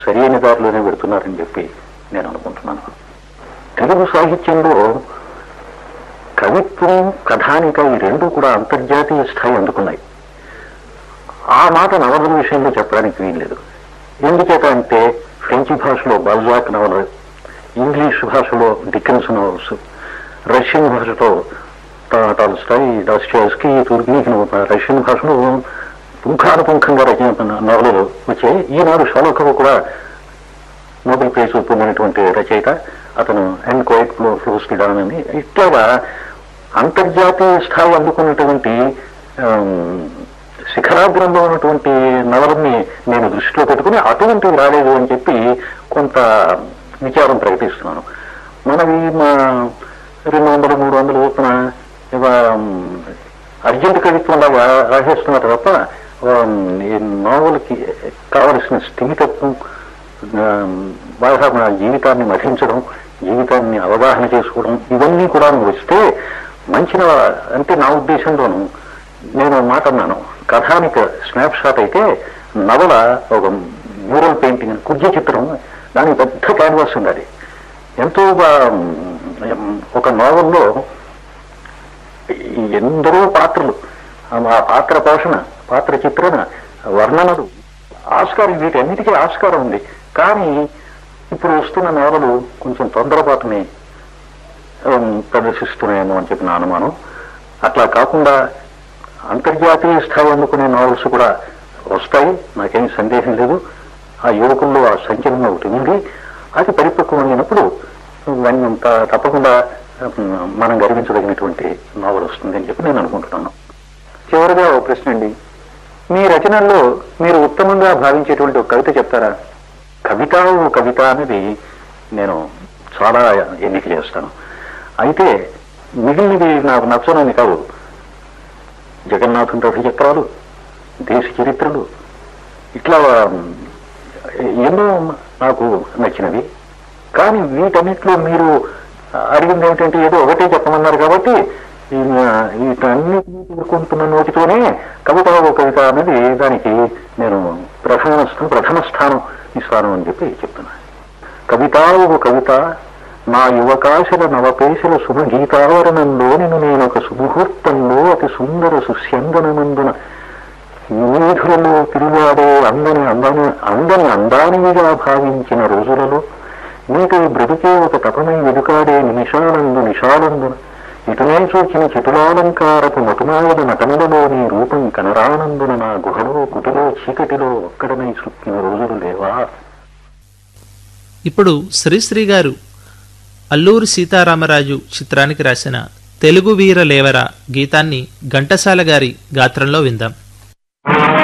సరైన దారిలోనే పెడుతున్నారని చెప్పి నేను అనుకుంటున్నాను తెలుగు సాహిత్యంలో కవిత్వం కథానిక ఈ రెండు కూడా అంతర్జాతీయ స్థాయి అందుకున్నాయి ఆ మాట నవలల విషయంలో చెప్పడానికి వీల్లేదు ఎందుచేత అంటే ఫ్రెంచి భాషలో బల్జాక్ నవలలు ఇంగ్లీష్ భాషలో డికెన్స్ నవల్స్ రష్యన్ భాషలో ట- టాల్స్టాయ్ డాస్టియాస్కి తుర్గీకి రష్యన్ భాషలో పుంఖానుపుంఖంగా రచన నవలలు వచ్చాయి ఈనాడు షాలోకవు కూడా నోబెల్ ప్రైజ్ పొందినటువంటి రచయిత అతను అండ్ కోయిట్ ఫ్లో ఫ్లోస్కి డాన్ అని ఇట్లాగా అంతర్జాతీయ స్థాయి అందుకున్నటువంటి ఆమ్, శిఖరాగ్రంలో ఉన్నటువంటి నవలని నేను దృష్టిలో పెట్టుకుని అటువంటివి రాలేదు అని చెప్పి కొంత విచారం ప్రకటిస్తున్నాను మనవి మా రెండు వందలు మూడు వందలు చొప్పున ఇవా, అర్జెంట్ కవిత్వం లాగా రాసేస్తున్నారు తప్ప ఆమ్, ఈ నోవెల్కి కావలసిన స్థిమితత్వం బాగా మన జీవితాన్ని మధించడం జీవితాన్ని అవగాహన చేసుకోవడం ఇవన్నీ కూడా వస్తే మంచి నవ- అంటే నా ఉద్దేశంలోను నేను ఒక మాట అన్నాను కథానిక స్నాప్ షాట్ అయితే నవల ఒక మ్యూరల్ పెయింటింగ్ కుర్జీ చిత్రం దానికి పెద్ద క్యాన్వాస్ ఉండాలి ఎంతో బా- ఒక నోవెల్లో ఎందరో పాత్రలు ఆ పాత్ర పోషణ పాత్ర చిత్రణ వర్ణనలు ఆస్కారం వీటన్నిటికీ ఆస్కారం ఉంది కానీ ఇప్పుడు వస్తున్న నవలలు కొంచెం తొందరపాటుని ఉమ్, ప్రదర్శిస్తున్నాయేమో అని చెప్పి నా అనుమానం అట్లా కాకుండా అంతర్జాతీయ స్థాయి అందుకునే నావల్స్ కూడా వస్తాయి నాకేం సందేహం లేదు ఆ యువకుల్లో ఆ సంచలనం ఒకటి ఉంది అది పరిపక్వమైనప్పుడు వన్- త- తప్పకుండా ఉమ్, మనం గర్వించదగినటువంటి నావల్ వస్తుంది అని చెప్పి నేను అనుకుంటున్నాను చివరిగా ఓ ప్రశ్న అండి మీ రచనల్లో మీరు ఉత్తమంగా భావించేటువంటి ఒక కవిత చెప్తారా కవిత ఓ కవిత అనేది నేను చాలా ఎన్నిక చేస్తాను అయితే మిగిలినది నాకు నచ్చనని కాదు జగన్నాథుని రథ చక్రాలు దేశ చరిత్రలు ఇట్లా ఉమ్, ఎన్నో నాకు నచ్చినవి కానీ వీటన్నిటిలో మీరు అడిగింది ఏమిటంటే ఏదో ఒకటే చెప్పమన్నారు కాబట్టి ఈ, వీటన్నిటిని ఎదుర్కొంటున్న నోటితోనే కవిత ఓ కవిత అనేది దానికి నేను ప్రథమ స్థానం ప్రథమ స్థానం ఇస్తాను అని చెప్పి చెప్తున్నాను కవిత ఓ కవిత నా యువకాశల నవపేశల శుభగీతావరణంలో నేను నేను ఒక సుముహూర్తంలో అతి సుందర సుస్యందనమందున వీధులలో తిరుగాడే అందని అందని అందని అందానివిగా భావించిన రోజులలో నీకు ఈ బ్రతికే ఒక తపమై వెనుకాడే నిమిషాలందు నిషాలందున ఇటునే చూచిన చతులాలంకారపు మటుమాయల నటనలలో నీ రూపం కనరానందున నా గుహలో కుటిలో చీకటిలో ఒక్కడనై సుక్కిన రోజులు లేవా ఇప్పుడు శ్రీశ్రీ గారు అల్లూరి సీతారామరాజు చిత్రానికి రాసిన తెలుగు వీర లేవరా గీతాన్ని ఘంటసాల గారి గాత్రంలో విందాం